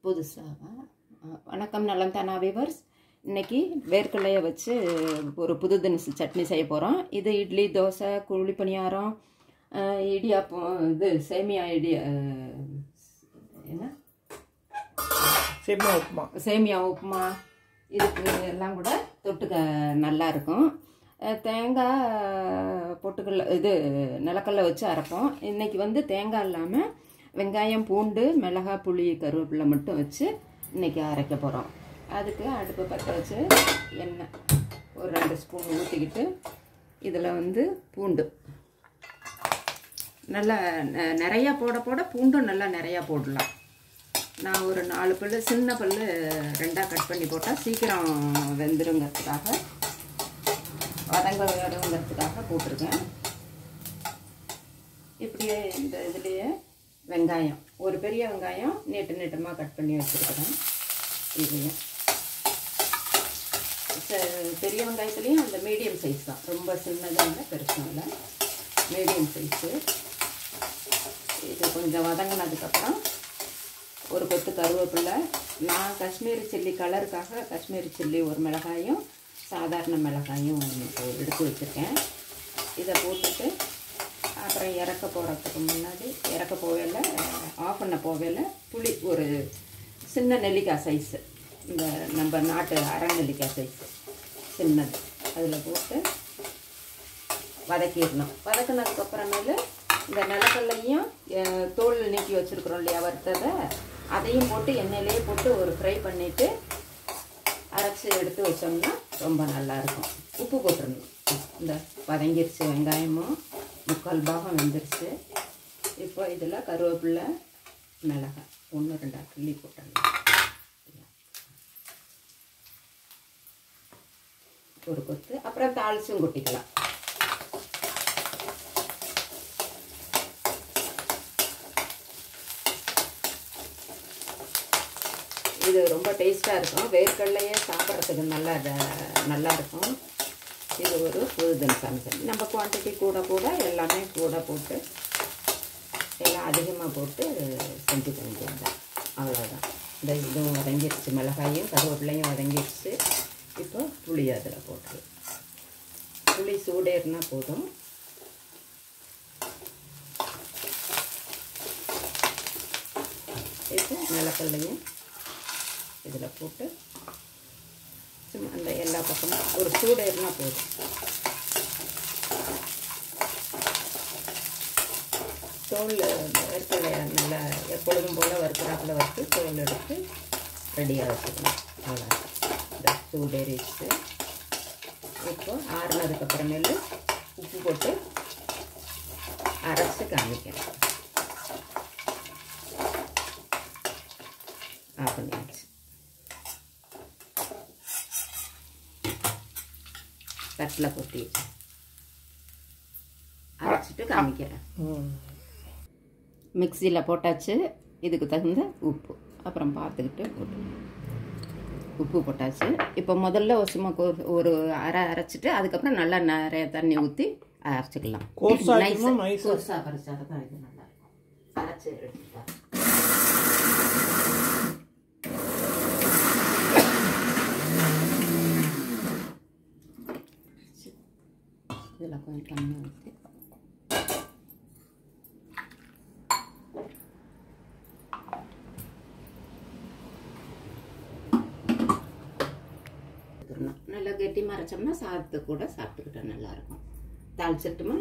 புதுசாக வணக்கம் நலம் தானா விவர்ஸ் இன்னைக்கு வேர்க்கடலையை வச்சு ஒரு புது தினசு சட்னி செய்ய போகிறோம் இது இட்லி தோசை குழி பணியாரம் அஹ், இடியாப்பம் இது சேமியா இடி அஹ், என்ன சேமியா உப்புமா சேமியா உப்புமா இதுக்கு எல்லாம் கூட தொட்டுக்க நல்லா இருக்கும் அஹ் தேங்காய் பொட்டுக்கல்ல இது நிலக்கல்ல வச்சு அரைப்போம் இன்னைக்கு வந்து தேங்காய் இல்லாமல் வெங்காயம் பூண்டு மிளகாய் புளி கருவேப்பிலை மட்டும் வச்சு இன்னைக்கு அரைக்க போகிறோம் அதுக்கு அடுப்பு பற்ற வச்சு எண்ணெய் ஒரு ரெண்டு ஸ்பூன் ஊற்றிக்கிட்டு இதில் வந்து பூண்டு நல்லா ந- நிறையா போட போட பூண்டும் நல்லா நிறையா போடலாம் நான் ஒரு நாலு பல்லு சின்ன பல்லு ரெண்டாக கட் பண்ணி போட்டால் சீக்கிரம் வெந்துருங்கிறதுக்காக வதங்க வதங்கிறதுக்காக போட்டிருக்கேன் இப்படியே இந்த இதுலேயே வெங்காயம் ஒரு பெரிய வெங்காயம் நீட்டு நீட்டமாக கட் பண்ணி வச்சுருக்கிறேன் இதையும் ச- பெரிய வெங்காயத்துலேயும் அந்த மீடியம் சைஸ் தான் ரொம்ப சின்னதும் இல்லை பெருசும் இல்லை மீடியம் சைஸு இது கொஞ்சம் வதங்கினதுக்கப்புறம் ஒரு கொத்து கருவேப்பிலை நான் காஷ்மீரி சில்லி கலருக்காக காஷ்மீரி சில்லி ஒரு மிளகாயும் சாதாரண மிளகாயும் ஒன்று எடுத்து வச்சுருக்கேன் இதை போட்டுட்டு அப்புறம் இறக்க போகிறதுக்கு முன்னாடி இறக்க போவேல ஆஃப் பண்ண போவேல புளி ஒரு சின்ன நெல்லிக்காய் சைஸு இந்த நம்ம நாட்டு அரை நெல்லிக்காய் சைஸு சின்னது அதில் போட்டு வதக்கிடணும் வதக்குனதுக்கு அப்புறமேலு இந்த நிலக்கல்லையும் அஹ், தோல் நீக்கி வச்சுருக்குறோம் இல்லையா வறுத்ததை அதையும் போட்டு எண்ணெயிலேயே போட்டு ஒரு ஃப்ரை பண்ணிவிட்டு அரைச்சி எடுத்து வச்சோம்னா ரொம்ப நல்லா இருக்கும் உப்பு போட்டுருணும் இந்த வதங்கிருச்சு வெங்காயமும் முக்கால் பாகம் வெந்துருச்சு இப்போ இதில் கருவேப்பிலை மிளகாய் ஒன்று ரெண்டா கிள்ளி போட்டுடணும் ஒரு கொத்து அப்புறம் தாளிச்சும் கொட்டிக்கலாம் இது ரொம்ப டேஸ்ட்டாக இருக்கும் வேர்க்கடலையே சாப்பிட்றதுக்கு நல்லா ட- நல்லா இருக்கும் இது ஒரு புதுதன் சமைச்சல் நம்ம குவான்டிட்டி கூட கூட எல்லாமே கூட போட்டு எல்லாம் அதிகமாக போட்டு செஞ்சுக்க வேண்டியதுதான் அவ்வளோதான் இந்த இதுவும் வதங்கிடுச்சு மிளகாயும் கருவேப்பிலையும் வதங்கிடுச்சு இப்போ புளி அதில் போட்டுருலாம் புளி சூடேறினா போதும் இப்போ நிலக்கல்லையும் இதில் போட்டு சும்மா அந்த எல்லா பக்கமும் ஒரு சூடேறினா போதும் தோல் வேர்க்கடலையை நல்லா எப்பொழுதும் போல் வறுக்கிறாப்புல வறுத்து தோல் எடுத்து ரெடியாக வச்சுக்கணும் அவ்வளோ இந்த சூடேறிச்சு இப்போ ஆறுனதுக்கப்புறமேலு உப்பு போட்டு அரைச்சி காமிக்கணும் ஆஃப் பண்ணியாச்சு தட்டில் கொட்டி அரைச்சிட்டு காமிக்கிறேன் ம். மிக்சியில் போட்டாச்சு இதுக்கு தகுந்த உப்பு அப்புறம் பார்த்துக்கிட்டு போட்டு உப்பு போட்டாச்சு இப்போ முதல்ல ஒரு சும்மா கொ- ஒரு அரை அரைச்சிட்டு அதுக்கப்புறம் நல்லா நிறைய தண்ணி ஊற்றி அரைச்சிக்கலாம் கோர்ஸா நைஸா- இருக்கணுமா, நைஸா? கோர்ஸா அரைச்சா தான் இது நல்லா இருக்கும் அரைச்சி எடுத்துட்டா இதில் கொஞ்சம் தண்ணி ஊற்றி எடுத்துக்கணும். நல்லா கெட்டி மறைச்சோம்னா சாதத்து கூட சாப்பிட்டுக்கிட்டா நல்லா இருக்கும் தாளிச்சிட்டுமா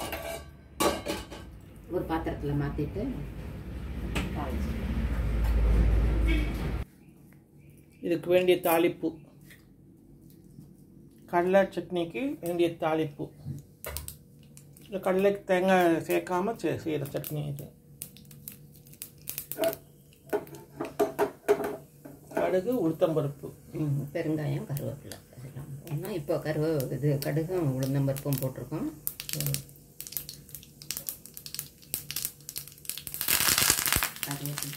ஒரு பாத்திரத்தில் மாற்றிட்டு இதுக்கு வேண்டிய தாளிப்பு கடலை சட்னிக்கு வேண்டிய தாளிப்பு இந்த கடலைக்கு தேங்காய் சேர்க்காம செ- செய்கிற சட்னி இது கடுகு உளுத்தம்பருப்பு பெருங்காயம் கருவேப்பிலை அதெல்லாம் ஒன்றா இப்போ கருவே இது கடுகும் உளுந்தம்பருப்பும் போட்டிருக்கோம் கருவேப்பிலை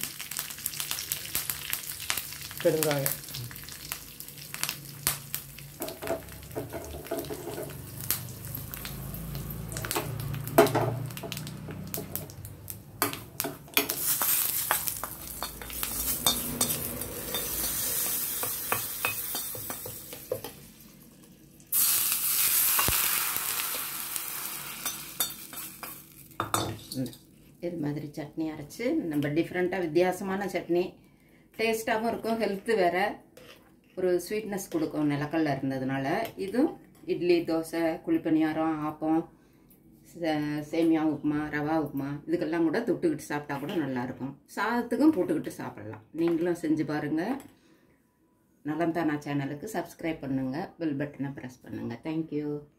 பெருங்காயம் ம். இது மாதிரி சட்னி அரைச்சி நம்ம டிஃப்ரெண்ட்டாக வித்தியாசமான சட்னி டேஸ்ட்டாகவும் இருக்கும் ஹெல்த்து வேற ஒரு ஸ்வீட்னஸ் கொடுக்கும் நிலக்கல்ல இருந்ததுனால இதுவும் இட்லி தோசை குழிப்பணியாரம் ஆப்பம் சே- சேமியா உப்புமா ரவா உப்புமா இதுக்கெல்லாம் கூட தொட்டுக்கிட்டு சாப்பிட்டா கூட நல்லாயிருக்கும் சாதத்துக்கும் போட்டுக்கிட்டு சாப்பிடலாம் நீங்களும் செஞ்சு பாருங்கள் நலம் தானா சேனலுக்கு சப்ஸ்கிரைப் பண்ணுங்கள் பெல் பட்டனை ப்ரெஸ் பண்ணுங்கள் தேங்க்யூ